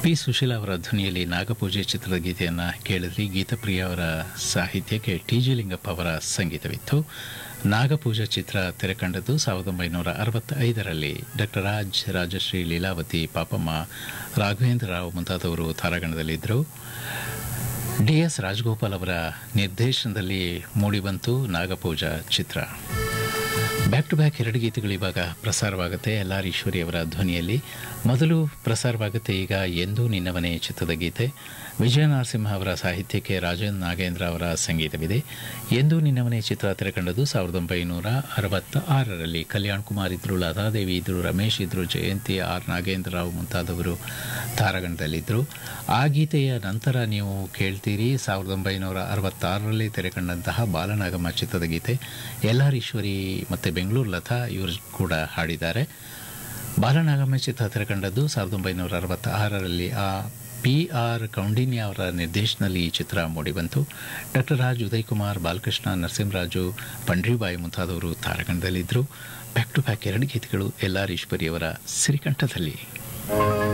P Sushila ಅವರ ಧ್ವನಿಯಲ್ಲಿ ನಾಗಪೂಜೆ ಚಿತ್ರದ ಗೀತೆಯನ್ನು ಕೇಳಿದ್ರಿ ಗೀತಪ್ರಿಯ ಅವರ ಸಾಹಿತ್ಯಕ್ಕೆ ಟಿ ಜಿ ಲಿಂಗಪ್ಪ ಅವರ ಸಂಗೀತವಿತ್ತು ನಾಗಪೂಜಾ ಚಿತ್ರ ತೆರೆಕಂಡದ್ದು ಸಾವಿರದ ಒಂಬೈನೂರ ಅರವತ್ತೈದರಲ್ಲಿ ಡಾಕ್ಟರ್ ರಾಜ್ ರಾಜಶ್ರೀ ಲೀಲಾವತಿ ಪಾಪಮ್ಮ ರಾಘವೇಂದ್ರ ರಾವ್ ಮುಂತಾದವರು ತಾರಾಗಣದಲ್ಲಿದ್ದರು ಡಿ ಎಸ್ ರಾಜಗೋಪಾಲ್ ಅವರ ನಿರ್ದೇಶನದಲ್ಲಿ ಮೂಡಿಬಂತು ನಾಗಪೂಜಾ ಚಿತ್ರ ಬ್ಯಾಕ್ ಟು ಬ್ಯಾಕ್ ಎರಡು ಗೀತೆಗಳು ಇವಾಗ ಪ್ರಸಾರವಾಗುತ್ತೆ ಎಲ್ ಆರ್ ಈಶ್ವರಿ ಅವರ ಧ್ವನಿಯಲ್ಲಿ ಮೊದಲು ಪ್ರಸಾರವಾಗುತ್ತೆ ಈಗ ಎಂದೂ ನಿನ್ನವನೇ ಚಿತ್ರದ ಗೀತೆ ವಿಜಯ ನರಸಿಂಹ ಅವರ ಸಾಹಿತ್ಯಕ್ಕೆ ರಾಜೇಂದ್ರ ನಾಗೇಂದ್ರ ಅವರ ಸಂಗೀತವಿದೆ ಎಂದೂ ನಿನ್ನವನೇ ಚಿತ್ರ ತೆರೆಕಂಡದ್ದು ಸಾವಿರದ ಒಂಬೈನೂರ ಅರವತ್ತ ಆರರಲ್ಲಿ ಕಲ್ಯಾಣ್ ಕುಮಾರ್ ಇದ್ರು ಲತಾದೇವಿ ಇದ್ರು ರಮೇಶ್ ಇದ್ರು ಜಯಂತಿ ಆರ್ ನಾಗೇಂದ್ರ ರಾವ್ ಮುಂತಾದವರು ತಾರಾಗಣದಲ್ಲಿದ್ದರು ಆ ಗೀತೆಯ ನಂತರ ನೀವು ಕೇಳ್ತೀರಿ ಸಾವಿರದ ಒಂಬೈನೂರ ಅರವತ್ತಾರರಲ್ಲಿ ತೆರೆಕಂಡಂತಹ ಬಾಲನಾಗಮ್ಮ ಚಿತ್ರದ ಗೀತೆ ಎಲ್ ಆರ್ ಈಶ್ವರಿ ಮತ್ತು ಬೆಂಗಳೂರು ಲತಾ ಇವರು ಕೂಡ ಹಾಡಿದ್ದಾರೆ ಬಾಲನಾಗಮ್ಮ ಚಿತ್ರ ತೆರೆಕಂಡದ್ದು ಸಾವಿರದ ಒಂಬೈನೂರ ಅರವತ್ತ ಆರರಲ್ಲಿ ಆ ಪಿ ಆರ್ ಕೌಂಡಿನ್ಯ ಅವರ ನಿರ್ದೇಶನದಲ್ಲಿ ಈ ಚಿತ್ರ ಮೂಡಿಬಂತು ಡಾಕ್ಟರ್ ರಾಜ್ ಉದಯ್ ಕುಮಾರ್ ಬಾಲಕೃಷ್ಣ ನರಸಿಂಹರಾಜು ಪಂಡ್ರಿಬಾಯಿ ಮುಂತಾದವರು ತಾರಾಗಣದಲ್ಲಿದ್ದರು ಬ್ಯಾಕ್ ಟು ಬ್ಯಾಕ್ ಎರಡು ಗೀತೆಗಳು ಎಲ್ ಆರ್ ಈಶ್ವರಿ ಅವರ ಸಿರಿಕಂಠದಲ್ಲಿ